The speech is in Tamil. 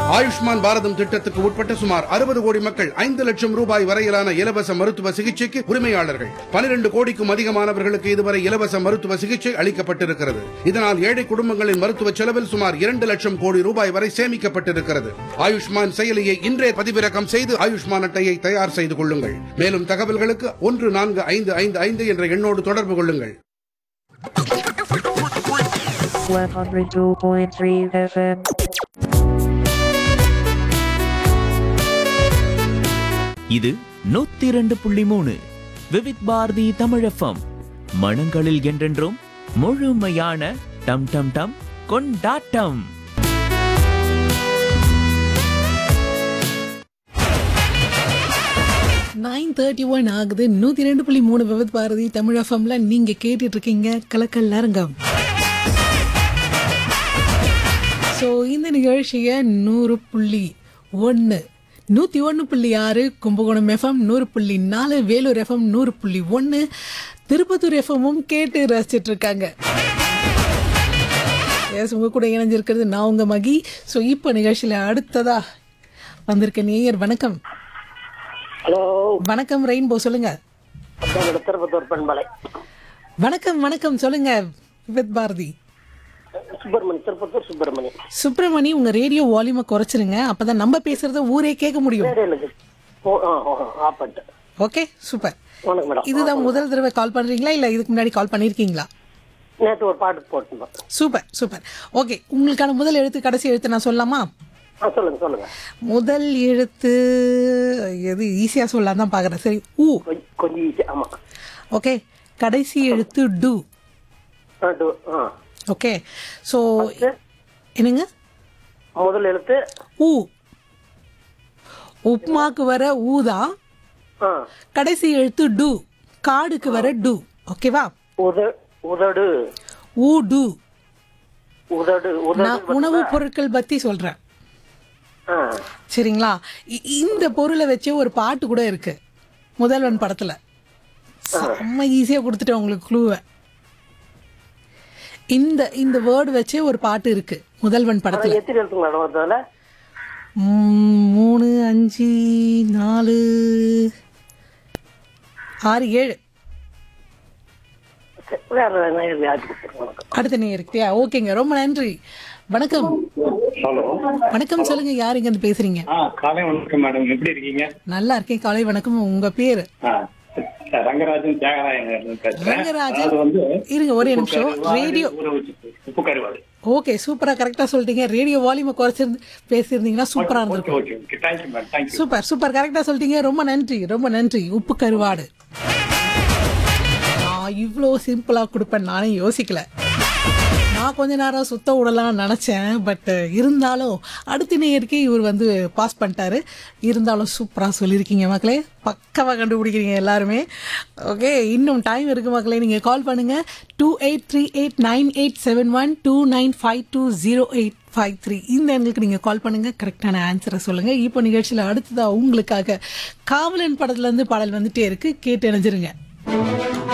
ஆயுஷ்மான் பாரதம் திட்டத்துக்கு உட்பட்ட சுமார் அறுபது கோடி மக்கள் ஐந்து லட்சம் ரூபாய் வரையிலான இலவச மருத்துவ சிகிச்சைக்கு உரிமையாளர்கள் பனிரெண்டு கோடிக்கும் அதிகமானவர்களுக்கு இதுவரை இலவச மருத்துவ சிகிச்சை அளிக்கப்பட்டிருக்கிறது இதனால் ஏழை குடும்பங்களின் மருத்துவ செலவில் சுமார் இரண்டு லட்சம் கோடி ரூபாய் வரை சேமிக்கப்பட்டிருக்கிறது ஆயுஷ்மான் செயலியை இன்றே பதிவிறக்கம் செய்து ஆயுஷ்மான் அட்டையை தயார் செய்து கொள்ளுங்கள் மேலும் தகவல்களுக்கு ஒன்று நான்கு ஐந்து ஐந்து ஐந்து என்ற எண்ணோடு தொடர்பு கொள்ளுங்கள் 102.3 FM. இது நூத்தி இரண்டு புள்ளி மூணு விவித் பாரதி தமிழஃபம் மனங்களில் என்றென்றும் முழுமையான டம் டம் டம் கொண்டாட்டம் நைன் தேர்ட்டி ஒன் ஆகுது நூற்றி ரெண்டு புள்ளி மூணு விபத் பாரதி தமிழ் எஃப்எம்ல நீங்கள் கேட்டுட்டு இருக்கீங்க கலக்கல் அரங்கம் ஸோ இந்த நிகழ்ச்சியை நூறு புள்ளி ஒன்று நூற்றி ஒன்று புள்ளி ஆறு கும்பகோணம் எஃப்எம் நூறு புள்ளி நாலு வேலூர் எஃப்எம் நூறு புள்ளி ஒன்று திருப்பத்தூர் எஃப்எம்மும் கேட்டு ரசிச்சிட்டு இருக்காங்க எஸ் உங்க கூட இணைஞ்சிருக்கிறது நான் உங்க மகி ஸோ இப்போ நிகழ்ச்சியில் அடுத்ததா வந்திருக்க நேயர் வணக்கம் ஹலோ வணக்கம் ரெயின்போ சொல்லுங்க அதான் திருப்பத்தூர் பெண்மலை வணக்கம் வணக்கம் சொல்லுங்க வித் பாரதி சுப்பிரமணி திருப்பத்தூர் சுப்பிரமணி சுப்பிரமணி உங்க ரேடியோ வால்யூமை குறைச்சிருங்க அப்பதான் நம்ம பேசுறத ஊரே கேட்க முடியும் எனக்கு ஓ ஆ ஓ ஆஃப் பண்ணிட்டேன் ஓகே சூப்பர் வணக்கம் மேடம் இதுதான் முதல் தடவை கால் பண்றீங்களா இல்ல இதுக்கு முன்னாடி கால் பண்ணிருக்கீங்களா நேற்று ஒரு பாட்டு போட்டுருந்தோம் சூப்பர் சூப்பர் ஓகே உங்களுக்கான முதல் எழுத்து கடைசி எழுத்து நான் சொல்லலாமா ஆ சொல்லுங்க சொல்லுங்க முதல் எழுத்து எது ஈஸியா சொல்லலாம் தான் பாக்குறேன் சரி ஊ கொஞ்சம் கொஞ்சம் ஈஸி ஆமாம் ஓகே கடைசி எழுத்து டு ஆ டு ஆ ஓகே ஸோ என்னங்க முதல் எழுத்து ஊ உப்மாக்கு வர ஊ தான் ஆ கடைசி எழுத்து டு காடுக்கு வர டு ஓகேவா உத உதடு ஊ டு உதடு உதடு நான் உணவுப் பொருட்கள் பத்தி சொல்றேன் ஆ சரிங்களா இ- இந்த பொருளை வச்சே ஒரு பாட்டு கூட இருக்கு முதல்வன் படத்துல செம்ம ஈஸியா கொடுத்துட்டேன் உங்களுக்கு க்ளூவை இந்த இந்த வேர்டு வச்சே ஒரு பாட்டு இருக்கு முதல்வன் படத்துல அதான் எத்தனை எழுத்துங்க மேடம் அதில் ம், மூணு அஞ்சு நாலு ஆறு ஏழு வேற நேரம் யாருக்கு கொடுத்துருங்க வணக்கம் அடுத்த நீ இருக்கியா ஓகேங்க ரொம்ப நன்றி வணக்கம் ஹலோ வணக்கம் சொல்லுங்க யார் இங்க இருந்து பேசுறீங்க ஆ காலை வணக்கம் மேடம் எப்படி இருக்கீங்க நல்லா இருக்கேன் காலை வணக்கம் உங்க பேரு ஆ, ரங்கராஜன் தியாகராயன் பேசுறேன் ரங்கராஜன் அதாவது வந்து இருங்க ஒரே நிமிஷம் உப்பு கருவாடு, ரேடியோ ஊற வச்சு உப்பு கருவாடு ஓகே சூப்பரா கரெக்டா சொல்லிட்டீங்க ரேடியோ வால்யூமை குறைச்சிருந்து பேசியிருந்தீங்கன்னா சூப்பரா ஓகே இருந்திருக்கும் okay okay thank you madam thank you super super கரெக்டா சொல்லிட்டீங்க ரொம்ப நன்றி ரொம்ப நன்றி உப்பு கருவாடு நான் இவ்வளோ சிம்பிளா கொடுப்பேன் நானே யோசிக்கல நான் கொஞ்ச நேரம் சுத்த விடலாம்னு நினச்சேன் பட் இருந்தாலும் அடுத்த நேயருக்கே இவர் வந்து பாஸ் பண்ணிட்டாரு இருந்தாலும் சூப்பராக சொல்லியிருக்கீங்க மக்களே பக்கவாக கண்டுபிடிக்கிறீங்க எல்லாருமே ஓகே இன்னும் டைம் இருக்கு மக்களே நீங்கள் கால் பண்ணுங்க two eight three eight nine eight seven one two nine five two zero eight five three இந்த எண்களுக்கு நீங்கள் கால் பண்ணுங்க கரெக்டான ஆன்சரை சொல்லுங்க இப்போ நிகழ்ச்சியில் அடுத்ததாக உங்களுக்காக காவலன் படத்துலேருந்து பாடல் வந்துட்டே இருக்கு கேட்டு இணைஞ்சிருங்க